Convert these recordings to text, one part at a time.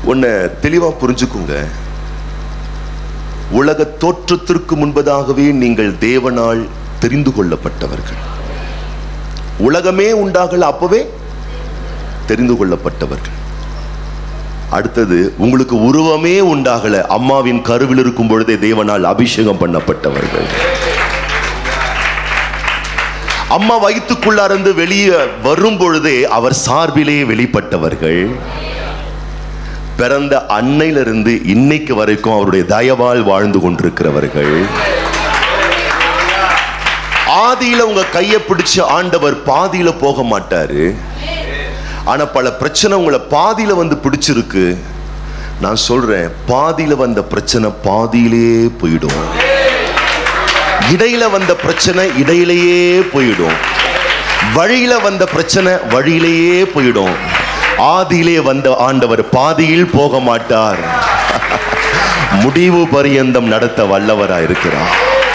ஒன்ன தெளிவா புரிஞ்சுக்குங்க உலக தோற்றத்திற்கு முன்பதாகவே நீங்கள் தேவனால் தெரிந்து கொள்ளப்பட்டவர்கள் உலகமே உண்டாகல அப்பவே தெரிந்து கொள்ளப்பட்டவர்கள் அடுத்தது உங்களுக்கு உருவமே உண்டாகல அம்மாவின் கருவில் இருக்கும் பொழுதே தேவனால் அபிஷேகம் பண்ணப்பட்டவர்கள் அம்மா வயிற்றுக்குள்ளா இருந்து வெளியே வரும் பொழுதே அவர் சார்பிலே வெளிப்பட்டவர்கள் பிறந்த அன்னையிலிருந்து இன்னைக்கு வரைக்கும் அவருடைய தயவால் வாழ்ந்து கொண்டிருக்கிறவர்கள் ஆதியில உங்க கையை பிடிச்சு ஆண்டவர் பாதியில போக மாட்டாரு ஆனா பல பிரச்சனை உங்களை பாதியில வந்து பிடிச்சிருக்கு நான் சொல்றேன் பாதியில வந்த பிரச்சனை பாதியிலே போயிடும் இடையில வந்த பிரச்சனை இடையிலேயே போயிடும் வழியில வந்த பிரச்சனை வழியிலேயே போயிடும் ஆதியிலே வந்த ஆண்டவர் பாதியில் போக மாட்டார் முடிவு பரியந்தம் நடத்த வல்லவரா இருக்கிறார்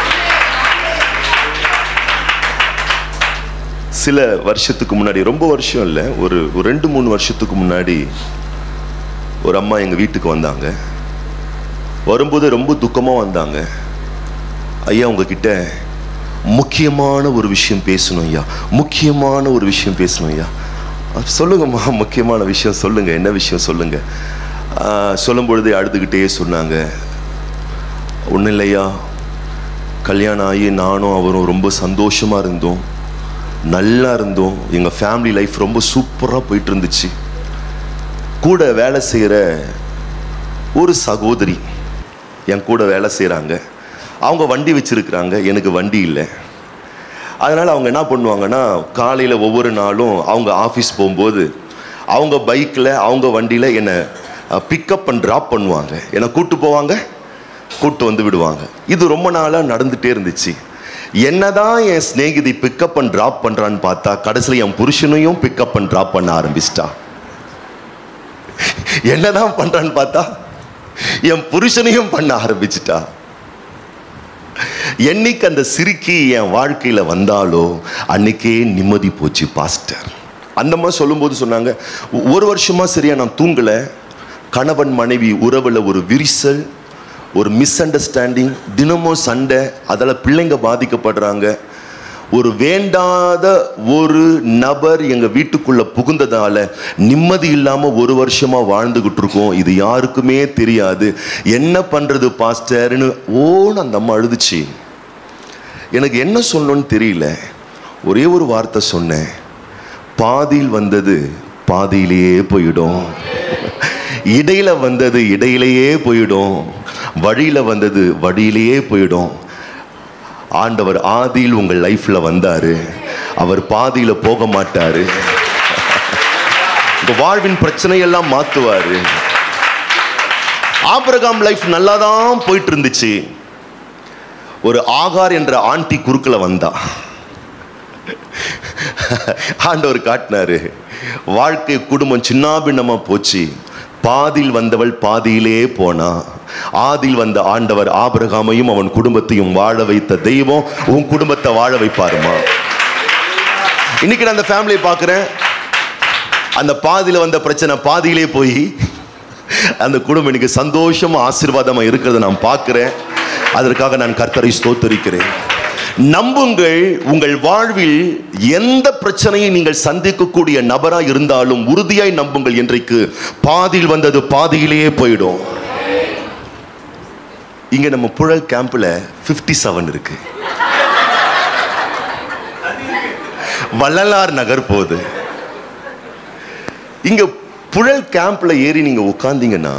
சில வருஷத்துக்கு முன்னாடி ரொம்ப வருஷம் இல்லை ஒரு ஒரு ரெண்டு மூணு வருஷத்துக்கு முன்னாடி ஒரு அம்மா எங்கள் வீட்டுக்கு வந்தாங்க வரும்போது ரொம்ப துக்கமாக வந்தாங்க ஐயா உங்ககிட்ட முக்கியமான ஒரு விஷயம் பேசணும் ஐயா முக்கியமான ஒரு விஷயம் பேசணும் ஐயா அஹ் சொல்லுங்கம்மா முக்கியமான விஷயம் சொல்லுங்க என்ன விஷயம் சொல்லுங்க ஆஹ் சொல்லும் பொழுது அழுதுகிட்டே சொன்னாங்க ஒன்றும் இல்லையா கல்யாணம் ஆகி நானும் அவரும் ரொம்ப சந்தோஷமா இருந்தோம் நல்லா இருந்தோம் எங்கள் ஃபேமிலி லைஃப் ரொம்ப சூப்பராக போயிட்டு இருந்துச்சு கூட வேலை செய்கிற ஒரு சகோதரி என் கூட வேலை செய்கிறாங்க அவங்க வண்டி வச்சிருக்கிறாங்க எனக்கு வண்டி இல்லை அதனால் அவங்க என்ன பண்ணுவாங்கன்னா காலையில் ஒவ்வொரு நாளும் அவங்க ஆஃபீஸ் போகும்போது அவங்க பைக்கில் அவங்க வண்டியில் என்னை பிக்கப் அண்ட் ட்ராப் பண்ணுவாங்க என்னை கூட்டு போவாங்க கூட்டு வந்து விடுவாங்க இது ரொம்ப நாளாக நடந்துகிட்டே இருந்துச்சு என்னதான் என் சிநேகிதி பிக்கப் அண்ட் ட்ராப் பண்ணுறான்னு பார்த்தா கடைசியில் என் புருஷனையும் பிக்கப் அண்ட் ட்ராப் பண்ண ஆரம்பிச்சிட்டா என்னதான் பண்றான்னு பார்த்தா என் புருஷனையும் பண்ண ஆரம்பிச்சிட்டா என்னைக்கு அந்த சிரிக்கி என் வாழ்க்கையில வந்தாலோ அன்னைக்கே நிம்மதி போச்சு பாஸ்டர் அந்த மாதிரி சொல்லும்போது சொன்னாங்க "ஒ- ஒரு வருஷமா சரியா நான் தூங்கல கணவன் மனைவி உறவுல ஒரு விரிசல் ஒரு மிஸ் அண்டர்ஸ்டாண்டிங் தினமும் சண்டை அதில் பிள்ளைங்க பாதிக்கப்படுறாங்க ஒரு வேண்டாத ஒரு நபர் எங்க வீட்டுக்குள்ள புகுந்ததால நிம்மதி இல்லாம ஒரு வருஷமா வாழ்ந்துகிட்டு இருக்கோம் இது யாருக்குமே தெரியாது என்ன பண்றது பாஸ்டர்னு ஓன்னு அந்த அம்மா அழுதுச்சு எனக்கு என்ன சொல்லணும்னு தெரியல ஒரே ஒரு வார்த்தை சொன்னேன் பாதியில் வந்தது பாதியிலேயே போயிடும் இடையில வந்தது இடையிலேயே போயிடும் வழியில வந்தது வழியிலேயே போயிடும் ஆண்டவர் ஆதியில் உங்கள் லைஃப்ல வந்தாரு அவர் பாதியில போக மாட்டாரு உங்க வாழ்வின் பிரச்சனையெல்லாம் மாத்துவாரு ஆபிரகாம் லைஃப் நல்லா தான் போயிட்டு இருந்துச்சு ஒரு ஆகார் என்ற ஆண்டி குறுக்கில் வந்தா ஆண்டவர் காட்டினாரு வாழ்க்கை குடும்பம் சின்னாபின்னமா போச்சு பாதியில் வந்தவள் பாதியிலே போனா ஆதியில் வந்த ஆண்டவர் ஆபிரகாமையும் அவன் குடும்பத்தையும் வாழ வைத்த தெய்வம் உன் குடும்பத்தை வாழ வைப்பாருமா இன்னைக்கு நான் அந்த ஃபேமிலியை பார்க்குறேன் அந்த பாதியில வந்த பிரச்சனை பாதியிலே போய் அந்த குடும்பம் இன்னைக்கு சந்தோஷமா ஆசீர்வாதமா இருக்கிறத நான் பார்க்கிறேன் அதற்காக நான் கர்த்தரை ஸ்தோத்தரிக்கிறேன் நம்புங்கள் உங்கள் வாழ்வில் எந்த பிரச்சனையை நீங்கள் சந்திக்கக்கூடிய நபரா இருந்தாலும் உறுதியாய் நம்புங்கள் இன்றைக்கு பாதியில் வந்தது பாதியிலேயே போயிடும் இங்க நம்ம புழல் கேம்ப்ல 57 செவன் இருக்கு வள்ளலார் நகர் போகுது இங்க புழல் கேம்ப்ல ஏறி நீங்க உட்கார்ந்தீங்கன்னா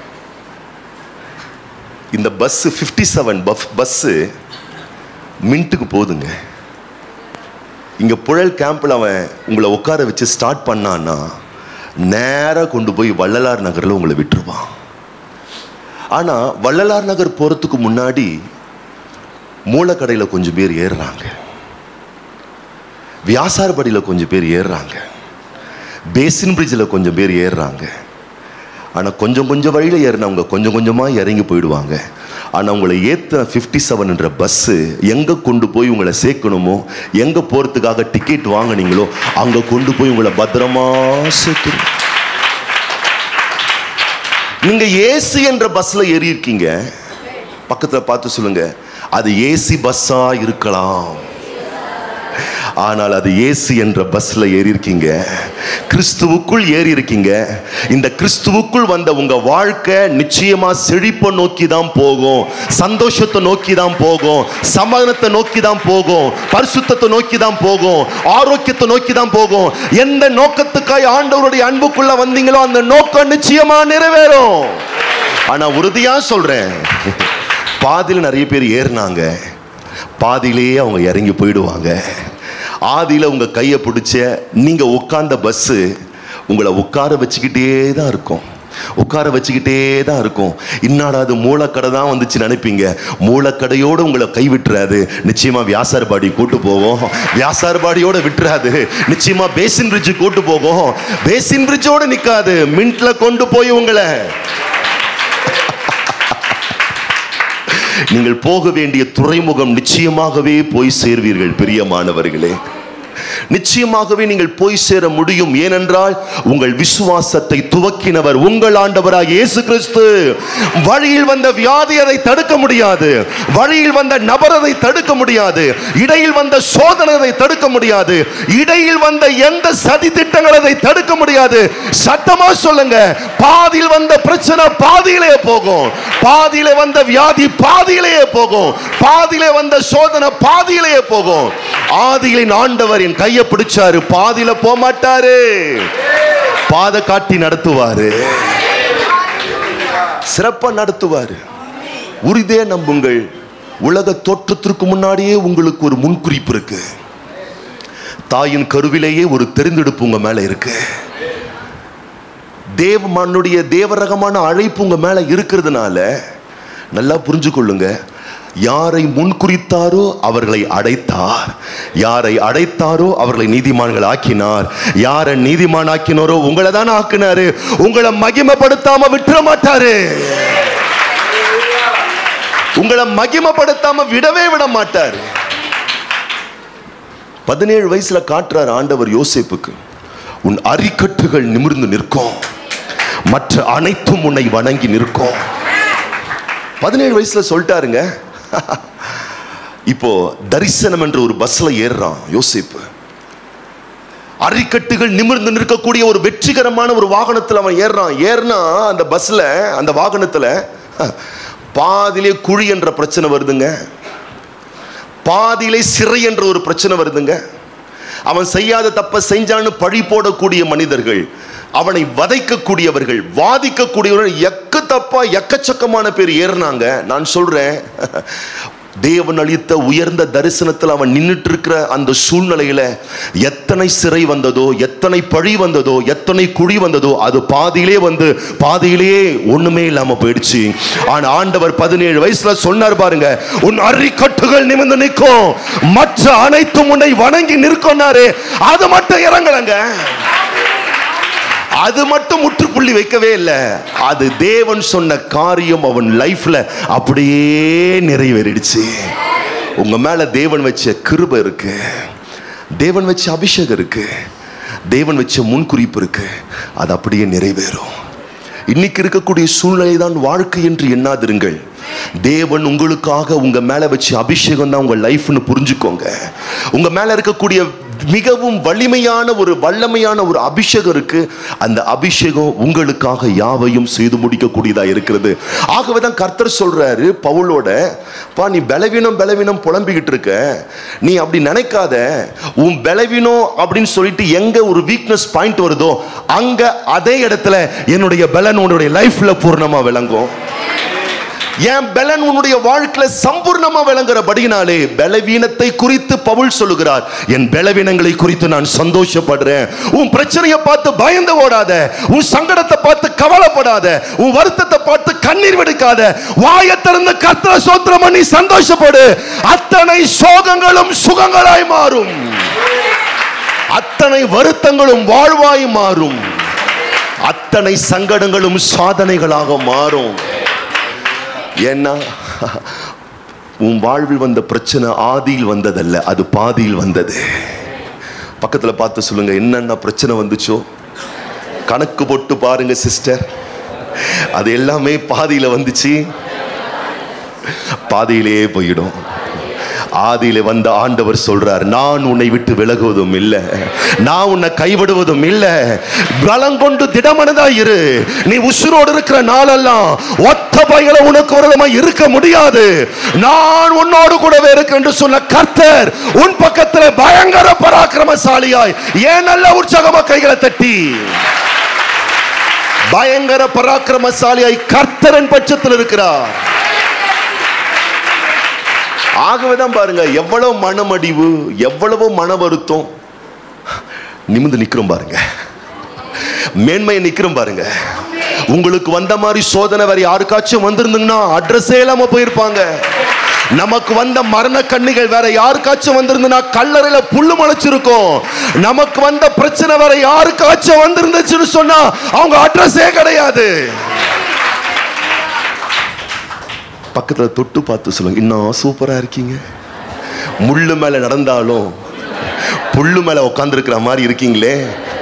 இந்த பஸ் 57 செவன் பஸ்ஸு மின்ட்டுக்கு போகுதுங்க இங்க புழல் கேம்ப்ல அவன் உங்களை உட்கார வச்சு ஸ்டார்ட் பண்ணான்னா நேரா கொண்டு போய் வள்ளலார் நகர்ல உங்களை விட்டுருவான் ஆனா வள்ளலார் நகர் போறதுக்கு முன்னாடி மூலக்கடையில கொஞ்சம் பேர் ஏறுறாங்க வியாசார்படியில் கொஞ்சம் பேர் ஏறுறாங்க பேசின் பிரிட்ஜில் கொஞ்சம் பேர் ஏறுறாங்க ஆனால் கொஞ்சம் கொஞ்சம் வழியில் ஏறினவங்க கொஞ்சம் கொஞ்சமாக இறங்கி போயிடுவாங்க ஆனால் உங்களை ஏற்ற ஃபிஃப்டி செவன்ன்ற பஸ்ஸு எங்கே கொண்டு போய் உங்களை சேர்க்கணுமோ எங்கே போகிறதுக்காக டிக்கெட் வாங்குனீங்களோ அங்கே கொண்டு போய் உங்களை பத்திரமா சேர்த்துரும் நீங்க ஏசி என்ற பஸ்ல ஏறி இருக்கீங்க பக்கத்துல பார்த்து சொல்லுங்க அது ஏசி பஸ்ஸா இருக்கலாம் ஆனால் அது ஏசி என்ற பஸ்ல ஏறி இருக்கீங்க கிறிஸ்துவுக்குள் ஏறி இருக்கீங்க இந்த கிறிஸ்துவுக்குள் வந்த உங்க வாழ்க்கை நிச்சயமா செழிப்பை நோக்கி தான் போகும் சந்தோஷத்தை நோக்கி தான் போகும் சமாதானத்தை நோக்கி தான் போகும் பரிசுத்தத்தை நோக்கி தான் போகும் ஆரோக்கியத்தை நோக்கி தான் போகும் எந்த நோக்கத்துக்காய் ஆண்டவருடைய அன்புக்குள்ள வந்தீங்களோ அந்த நோக்கம் நிச்சயமா நிறைவேறும் ஆனா உறுதியா சொல்றேன் பாதியில் நிறைய பேர் ஏறினாங்க பாதியிலேயே அவங்க இறங்கி போயிடுவாங்க ஆதியில் உங்க கையை பிடிச்ச நீங்க உட்கார்ந்த பஸ்ஸு உங்களை உட்கார வச்சுக்கிட்டே தான் இருக்கும் உட்கார வச்சுக்கிட்டே தான் இருக்கும் இன்னாடா அது மூலக்கடை தான் வந்துச்சு நினைப்பீங்க மூலக்கடையோடு உங்களை கை விட்டுறாது நிச்சயமா வியாசார்பாடி கூட்டு போகும் வியாசார்பாடியோட விட்டுறாது நிச்சயமா பேசின் பிரிட்ஜ் கூட்டு போகும் பேசின் பிரிட்ஜோட நிக்காது மின்ட்ல கொண்டு போய் உங்களை நீங்கள் போக வேண்டிய துறைமுகம் நிச்சயமாகவே போய் சேர்வீர்கள் பிரியமானவர்களே நிச்சயமாகவே நீங்கள் போய் சேர முடியும் ஏனென்றால் உங்கள் விசுவாசத்தை துவக்கினவர் உங்கள் ஆண்டவராக இயேசு கிறிஸ்து வழியில் வந்த வியாதி அதை தடுக்க முடியாது வழியில் வந்த நபர் அதை தடுக்க முடியாது இடையில் வந்த சோதனை அதை தடுக்க முடியாது இடையில் வந்த எந்த சதி திட்டங்கள் அதை தடுக்க முடியாது சத்தமா சொல்லுங்க பாதியில் வந்த பிரச்சனை பாதியிலே போகும் பாதியிலே வந்த வியாதி பாதியிலேயே போகும் பாதியிலே வந்த சோதனை பாதியிலேயே போகும் ஆதியிலின் ஆண்டவர் என் கையை பிடிச்சாரு பாதியில போக மாட்டாரு பாதை காட்டி நடத்துவாரு சிறப்பா நடத்துவாரு உறுதியே நம்புங்கள் உலக தோற்றத்திற்கு முன்னாடியே உங்களுக்கு ஒரு முன்குறிப்பு இருக்கு தாயின் கருவிலேயே ஒரு தெரிந்தெடுப்பு உங்க மேல இருக்கு தேவமானுடைய தேவரகமான அழைப்பு உங்க மேல இருக்கிறதுனால நல்லா புரிஞ்சு கொள்ளுங்க யாரை முன்குறித்தாரோ அவர்களை அடைத்தார் யாரை அடைத்தாரோ அவர்களை நீதிமான்கள் ஆக்கினார் யாரை நீதிமான் ஆக்கினாரோ உங்களை தானே ஆக்கினாரு உங்களை மகிமைப்படுத்தாம விட்டுற மாட்டாரு உங்களை மகிமைப்படுத்தாம விடவே விட மாட்டார் பதினேழு வயசுல காட்டுறார் ஆண்டவர் யோசேப்புக்கு உன் அரிக்கட்டுகள் நிமிர்ந்து நிற்கும் மற்ற அனைத்தும் உன்னை வணங்கி நிற்கும் பதினேழு வயசுல சொல்லிட்டாருங்க இப்போ தரிசனம் என்ற ஒரு பஸ்ல ஏறுறான் யோசிப்பு அரிக்கட்டுகள் நிமிர்ந்து நிற்கக்கூடிய ஒரு வெற்றிகரமான ஒரு வாகனத்தில் அவன் ஏறுறான் ஏறினா அந்த பஸ்ல அந்த வாகனத்துல பாதியிலே குழி என்ற பிரச்சனை வருதுங்க பாதியிலே சிறை என்ற ஒரு பிரச்சனை வருதுங்க அவன் செய்யாத தப்ப செஞ்சான்னு பழி போடக்கூடிய மனிதர்கள் அவனை வதைக்கக்கூடியவர்கள் வாதிக்கக்கூடியவர்கள் எக்கு தப்பா எக்கச்சக்கமான பேர் ஏறினாங்க நான் சொல்றேன் தேவன் அளித்த உயர்ந்த தரிசனத்தில் அவன் நின்றுட்டு இருக்கிற அந்த சூழ்நிலையில எத்தனை சிறை வந்ததோ எத்தனை பழி வந்ததோ எத்தனை குழி வந்ததோ அது பாதியிலே வந்து பாதியிலேயே ஒண்ணுமே இல்லாம போயிடுச்சு ஆனா ஆண்டவர் பதினேழு வயசுல சொன்னார் பாருங்க உன் அரிக்கட்டுகள் நிமிர்ந்து நிற்கும் மற்ற அனைத்தும் உன்னை வணங்கி நிற்கொன்னாரு அது மட்டும் இறங்கலங்க அது மட்டும் முற்றுப்புள்ளி வைக்கவே இல்லை அது தேவன் சொன்ன காரியம் அவன் லைஃப்ல அப்படியே நிறைவேறிடுச்சு உங்க மேல தேவன் வச்ச கிருபை இருக்கு தேவன் வச்ச அபிஷேகம் இருக்கு தேவன் வச்ச முன்குறிப்பு இருக்கு அது அப்படியே நிறைவேறும் இன்னைக்கு இருக்கக்கூடிய சூழ்நிலை தான் வாழ்க்கை என்று எண்ணாதிருங்கள் தேவன் உங்களுக்காக உங்க மேல வச்ச அபிஷேகம் தான் உங்க லைஃப்னு புரிஞ்சுக்கோங்க உங்க மேல இருக்கக்கூடிய மிகவும் வலிமையான ஒரு வல்லமையான ஒரு அபிஷேகம் இருக்கு அந்த அபிஷேகம் உங்களுக்காக யாவையும் செய்து முடிக்கக்கூடியதா இருக்கிறது ஆகவே தான் கர்த்தர் சொல்றாரு பவுலோட பா நீ பலவீனம் பலவீனம் புலம்பிக்கிட்டு இருக்க நீ அப்படி நினைக்காத உன் பலவீனம் அப்படின்னு சொல்லிட்டு எங்க ஒரு வீக்னஸ் பாயிண்ட் வருதோ அங்க அதே இடத்துல என்னுடைய பலன் உன்னுடைய லைஃப்ல பூர்ணமா விளங்கும் என் பலன் உன்னுடைய வாழ்க்கையில சம்பூர்ணமா விளங்குறபடியினாலே பலவீனத்தை குறித்து பவுல் சொல்லுகிறார் என் பலவீனங்களை குறித்து நான் சந்தோஷப்படுறேன் உன் பிரச்சனையை பார்த்து பயந்து ஓடாத உன் சங்கடத்தை பார்த்து கவலைப்படாத உன் வருத்தத்தை பார்த்து கண்ணீர் வெடிக்காத வாயை திறந்து கர்த்தர சோத்திரம் பண்ணி சந்தோஷப்படு அத்தனை சோகங்களும் சுகங்களாய் மாறும் அத்தனை வருத்தங்களும் வாழ்வாய் மாறும் அத்தனை சங்கடங்களும் சாதனைகளாக மாறும் ஏன்னா உன் வாழ்வில் வந்த பிரச்சனை ஆதியில் வந்ததல்ல அது பாதியில் வந்தது பக்கத்தில் பார்த்து சொல்லுங்க என்னென்ன பிரச்சனை வந்துச்சோ கணக்கு போட்டு பாருங்க சிஸ்டர் அது எல்லாமே பாதியில வந்துச்சு பாதியிலேயே போயிடும் ஆதியில வந்த ஆண்டவர் சொல்றார் நான் உன்னை விட்டு விலகுவதும் இல்லை நான் உன்னை கைவிடுவதும் இல்லை பலம் கொண்டு திடமனதா இரு நீ உசுரோடு இருக்கிற நாளெல்லாம் ஒத்த பைகளை உனக்கு விரதமா இருக்க முடியாது நான் உன்னோடு கூடவே இருக்கு என்று சொன்ன கர்த்தர் உன் பக்கத்துல பயங்கர பராக்கிரமசாலியாய் ஏன் நல்ல உற்சாகமா கைகளை தட்டி பயங்கர பராக்கிரமசாலியாய் கர்த்தரன் பட்சத்தில் இருக்கிறார் ஆகவே தான் பாருங்க எவ்வளவு மனமடிவு எவ்வளவு மன வருத்தம் நிமிந்து நிக்கிறோம் பாருங்க மேன்மையை நிக்கிறோம் பாருங்க உங்களுக்கு வந்த மாதிரி சோதனை வேற யாருக்காச்சும் வந்திருந்தீங்கன்னா அட்ரஸே இல்லாம போயிருப்பாங்க நமக்கு வந்த மரண கண்ணிகள் வேற யாருக்காச்சும் வந்திருந்தா கல்லறையில புல்லு முளைச்சிருக்கும் நமக்கு வந்த பிரச்சனை வேற யாருக்காச்சும் வந்திருந்துச்சுன்னு சொன்னா அவங்க அட்ரஸே கிடையாது பக்கத்துல தொட்டு பார்த்து சொல்லுங்க இன்னும் சூப்பரா இருக்கீங்க முள்ளு மேல நடந்தாலும் புல்லு மேல உட்காந்துருக்கிற மாதிரி இருக்கீங்களே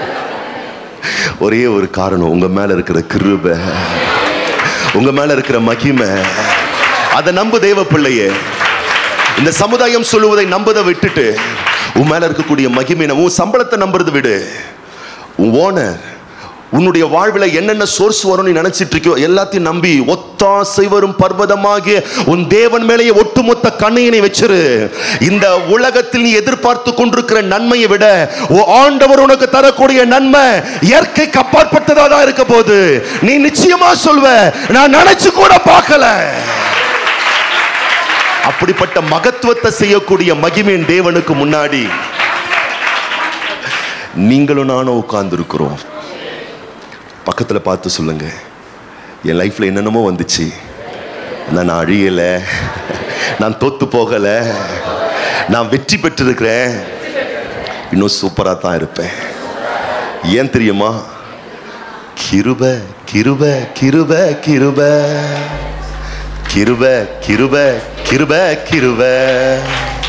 ஒரே ஒரு காரணம் உங்க மேல இருக்கிற கிருபை உங்க மேல இருக்கிற மகிமை அதை நம்பு தெய்வ பிள்ளையே இந்த சமுதாயம் சொல்லுவதை நம்பதை விட்டுட்டு உன் மேல இருக்கக்கூடிய மகிமை உன் சம்பளத்தை நம்புறது விடு உன் ஓனர் உன்னுடைய வாழ்வில் என்னென்ன சோர்ஸ் வரும் நீ நினைச்சிட்டு இருக்கியோ எல்லாத்தையும் நம்பி ஒத்தாசை வரும் பர்வதமாகிய உன் தேவன் மேலேயே ஒட்டுமொத்த கண்ணையினை வச்சிரு இந்த உலகத்தில் நீ எதிர்பார்த்து கொண்டிருக்கிற நன்மையை விட உன் ஆண்டவர் உனக்கு தரக்கூடிய நன்மை இயற்கைக்கு அப்பாற்பட்டதா தான் இருக்க போது நீ நிச்சயமா சொல்வ நான் நினைச்சு கூட பார்க்கல அப்படிப்பட்ட மகத்துவத்தை செய்யக்கூடிய மகிமையின் தேவனுக்கு முன்னாடி நீங்களும் நானும் உட்கார்ந்து இருக்கிறோம் பக்கத்துல பார்த்து சொல்லுங்க என் லைஃப்ல என்னென்னமோ வந்துச்சு ஆனா நான் அழியல நான் தோத்து போகல நான் வெற்றி பெற்றிருக்கிறேன் இன்னும் சூப்பரா தான் இருப்பேன் ஏன் தெரியுமா கிருப கிருப கிருப கிருப கிருப கிருப கிருப கிருப